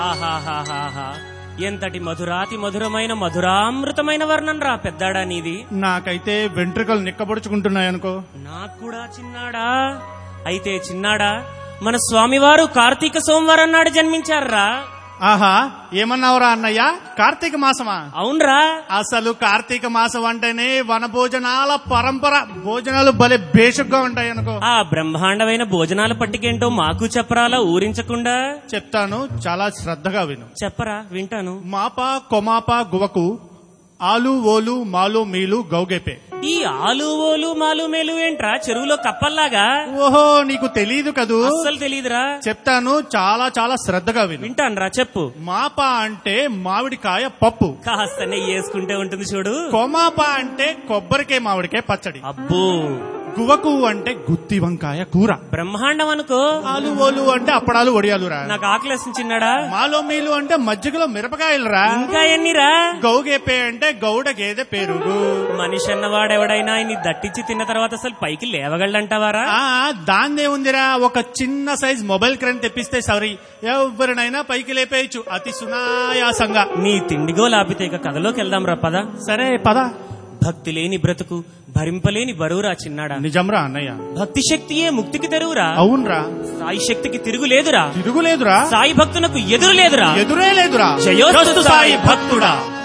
ఆహాహాహాహా ఎంతటి మధురాతి మధురమైన మధురామృతమైన వర్ణం రా పెద్దాడా నీది నాకైతే వెంట్రుకలు నిక్కబడుచుకుంటున్నాయనుకో నాకు కూడా చిన్నాడా అయితే చిన్నాడా మన స్వామివారు కార్తీక సోమవారం నాడు జన్మించారా ఆహా ఏమన్నావురా అన్నయ్య కార్తీక మాసమా అవునరా అసలు కార్తీక మాసం అంటేనే వన భోజనాల పరంపర భోజనాలు భలే బేషుగ్గా ఉంటాయి అనుకో ఆ బ్రహ్మాండమైన భోజనాల పట్టికేంటో మాకు చెప్పరాలా ఊరించకుండా చెప్తాను చాలా శ్రద్ధగా విను చెప్పరా వింటాను మాప కొమాప గువకు ఆలు ఓలు మాలు మీలు గౌగెపే ఈ ఆలు ఓలు మాలు మేలు ఏంట్రా చెరువులో కప్పల్లాగా ఓహో నీకు తెలీదు కదూ అస్సలు తెలియదురా చెప్తాను చాలా చాలా శ్రద్ధగా విను వింటానురా చెప్పు మాప అంటే మామిడికాయ పప్పు కాస్త నెయ్యి వేసుకుంటే ఉంటుంది చూడు కొమాప అంటే కొబ్బరికాయ మామిడికాయ పచ్చడి అబ్బో గువకు అంటే గుత్తి వంకాయ కూర బ్రహ్మాండం అనుకో ఆలు ఓలు అంటే అప్పడాలు వడియాలురా నాకు ఆకలేసిన చిన్నాడా మాలో మీలు అంటే మజ్జిగలో మిరపకాయలురా ఇంకా ఎన్నిరా గౌగేపే అంటే గౌడ గేదె పెరుగు మనిషి అన్నవాడెవడైనా ఇన్ని దట్టించి తిన్న తర్వాత అసలు పైకి లేవగలడంటావారా ఆ దాన్నే ఉందిరా ఒక చిన్న సైజ్ మొబైల్ క్రేన్ తెప్పిస్తే సరి ఎవరినైనా పైకి లేపేయచ్చు అతి సునాయాసంగా నీ తిండిగో లాపితే ఇక కథలోకి వెళ్దాం రా పద సరే పద భక్తి లేని బ్రతుకు భరింపలేని బరువురా చిన్నాడా నిజంరా అన్నయ్య భక్తి శక్తియే ముక్తికి తెరువురా అవునరా సాయి శక్తికి తిరుగు లేదురా తిరుగులేదురా సాయి భక్తునకు ఎదురు లేదురా ఎదురే లేదురా జయోస్తు సాయి భక్తుడా